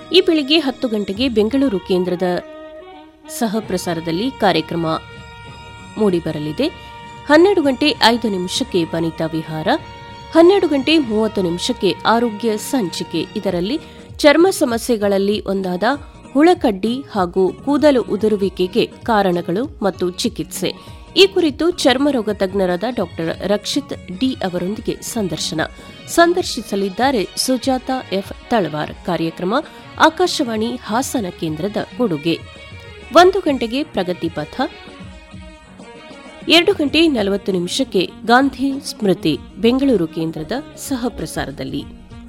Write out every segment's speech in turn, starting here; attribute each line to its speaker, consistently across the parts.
Speaker 1: ಈ ಬೆಳಿಗ್ಗೆ ಹತ್ತು ಗಂಟೆಗೆ ಬೆಂಗಳೂರು ಕೇಂದ್ರದ ಸಹ ಪ್ರಸಾರದಲ್ಲಿ ಕಾರ್ಯಕ್ರಮ ಮೂಡಿಬರಲಿದೆ ಹನ್ನೆರಡು ಗಂಟೆ ಐದು ನಿಮಿಷಕ್ಕೆ ವನಿತಾ ವಿಹಾರ ಹನ್ನೆರಡು ಗಂಟೆ ಮೂವತ್ತು ನಿಮಿಷಕ್ಕೆ ಆರೋಗ್ಯ ಸಂಚಿಕೆ ಇದರಲ್ಲಿ ಚರ್ಮ ಸಮಸ್ಯೆಗಳಲ್ಲಿ ಒಂದಾದ ಹುಳಕಡ್ಡಿ ಹಾಗೂ ಕೂದಲು ಉದುರುವಿಕೆಗೆ ಕಾರಣಗಳು ಮತ್ತು ಚಿಕಿತ್ಸೆ ಈ ಕುರಿತು ಚರ್ಮರೋಗ ತಜ್ಞರಾದ ಡಾ ರಕ್ಷಿತ್ ಡಿ ಅವರೊಂದಿಗೆ ಸಂದರ್ಶನ ಸಂದರ್ಶಿಸಲಿದ್ದಾರೆ ಸುಜಾತ ಎಫ್ ತಳವಾರ್ ಕಾರ್ಯಕ್ರಮ ಆಕಾಶವಾಣಿ ಹಾಸನ ಕೇಂದ್ರದ ಕೊಡುಗೆ ಒಂದು ಗಂಟೆಗೆ ಪ್ರಗತಿ ಪಥ ಎರಡು ಗಂಟೆ ನಲವತ್ತು ನಿಮಿಷಕ್ಕೆ ಗಾಂಧಿ ಸ್ಮೃತಿ ಬೆಂಗಳೂರು ಕೇಂದ್ರದ ಸಹ ಪ್ರಸಾರದಲ್ಲಿ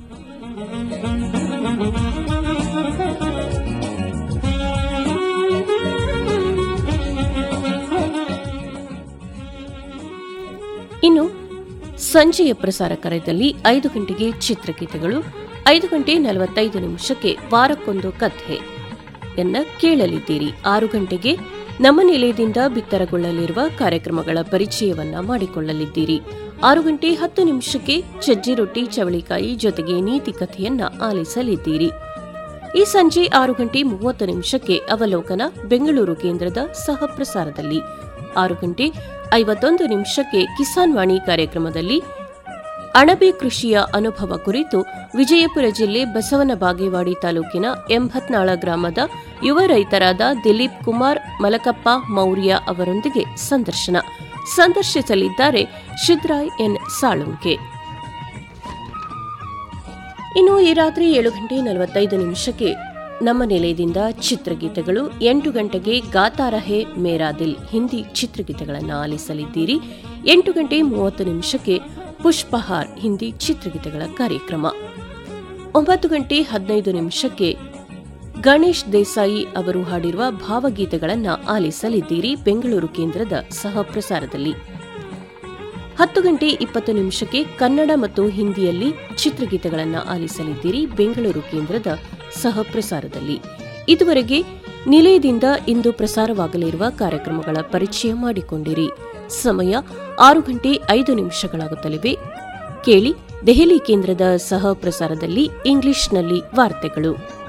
Speaker 1: ಇನ್ನು ಸಂಜೆಯ ಪ್ರಸಾರ ಕಾರ್ಯದಲ್ಲಿ ಐದು ಗಂಟೆಗೆ ಚಿತ್ರಗೀತೆಗಳು ಐದು ಗಂಟೆ ನಲವತ್ತೈದು ನಿಮಿಷಕ್ಕೆ ವಾರಕ್ಕೊಂದು ಕಥೆ ಎನ್ನ ಕೇಳಲಿದ್ದೀರಿ ಆರು ಗಂಟೆಗೆ ನಮ್ಮ ನಿಲಯದಿಂದ ಬಿತ್ತರಗೊಳ್ಳಲಿರುವ ಕಾರ್ಯಕ್ರಮಗಳ ಪರಿಚಯವನ್ನ ಮಾಡಿಕೊಳ್ಳಲಿದ್ದೀರಿ ಆರು ಗಂಟೆ ಹತ್ತು ನಿಮಿಷಕ್ಕೆ ಸಜ್ಜಿ ರೊಟ್ಟಿ ಚವಳಿಕಾಯಿ ಜೊತೆಗೆ ನೀತಿ ಕಥೆಯನ್ನ ಆಲಿಸಲಿದ್ದೀರಿ ಈ ಸಂಜೆ ಆರು ಗಂಟೆ ಮೂವತ್ತು ನಿಮಿಷಕ್ಕೆ ಅವಲೋಕನ ಬೆಂಗಳೂರು ಕೇಂದ್ರದ ಸಹ ಪ್ರಸಾರದಲ್ಲಿ ಆರು ಗಂಟೆ ಐವತ್ತೊಂದು ನಿಮಿಷಕ್ಕೆ ಕಿಸಾನ್ ವಾಣಿ ಕಾರ್ಯಕ್ರಮದಲ್ಲಿ ಅಣಬೆ ಕೃಷಿಯ ಅನುಭವ ಕುರಿತು ವಿಜಯಪುರ ಜಿಲ್ಲೆ ಬಸವನ ಬಾಗೇವಾಡಿ ತಾಲೂಕಿನ ಎಂಭತ್ನಾಳ ಗ್ರಾಮದ ಯುವ ರೈತರಾದ ದಿಲೀಪ್ ಕುಮಾರ್ ಮಲಕಪ್ಪ ಮೌರ್ಯ ಅವರೊಂದಿಗೆ ಸಂದರ್ಶನ ಸಂದರ್ಶಿಸಲಿದ್ದಾರೆ ಶಿದ್ರಾಯ್ ಎನ್ ಸಾಳುಂಕೆ ಇನ್ನು ಈ ರಾತ್ರಿ ಏಳು ಗಂಟೆ ನಲವತ್ತೈದು ನಿಮಿಷಕ್ಕೆ ನಮ್ಮ ನಿಲಯದಿಂದ ಚಿತ್ರಗೀತೆಗಳು ಎಂಟು ಗಂಟೆಗೆ ಗಾತಾ ರಹೆ ಮೇರಾ ದಿಲ್ ಹಿಂದಿ ಚಿತ್ರಗೀತೆಗಳನ್ನು ಆಲಿಸಲಿದ್ದೀರಿ ಎಂಟು ಗಂಟೆ ಮೂವತ್ತು ನಿಮಿಷಕ್ಕೆ ಪುಷ್ಪಹಾರ್ ಹಿಂದಿ ಚಿತ್ರಗೀತೆಗಳ ಕಾರ್ಯಕ್ರಮ ಒಂಬತ್ತು ಗಂಟೆ ಹದಿನೈದು ನಿಮಿಷಕ್ಕೆ ಗಣೇಶ್ ದೇಸಾಯಿ ಅವರು ಹಾಡಿರುವ ಭಾವಗೀತೆಗಳನ್ನು ಆಲಿಸಲಿದ್ದೀರಿ ಬೆಂಗಳೂರು ಕೇಂದ್ರದ ಸಹ ಪ್ರಸಾರದಲ್ಲಿ ಹತ್ತು ಗಂಟೆ ಇಪ್ಪತ್ತು ನಿಮಿಷಕ್ಕೆ ಕನ್ನಡ ಮತ್ತು ಹಿಂದಿಯಲ್ಲಿ ಚಿತ್ರಗೀತೆಗಳನ್ನು ಆಲಿಸಲಿದ್ದೀರಿ ಬೆಂಗಳೂರು ಕೇಂದ್ರದ ಸಹ ಪ್ರಸಾರದಲ್ಲಿ ಇದುವರೆಗೆ ನಿಲಯದಿಂದ ಇಂದು ಪ್ರಸಾರವಾಗಲಿರುವ ಕಾರ್ಯಕ್ರಮಗಳ ಪರಿಚಯ ಮಾಡಿಕೊಂಡಿರಿ ಸಮಯ ಆರು ಗಂಟೆ ಐದು ನಿಮಿಷಗಳಾಗುತ್ತಲಿವೆ ಕೇಳಿ ದೆಹಲಿ ಕೇಂದ್ರದ ಸಹ ಪ್ರಸಾರದಲ್ಲಿ ಇಂಗ್ಲಿಷ್ನಲ್ಲಿ ವಾರ್ತೆಗಳು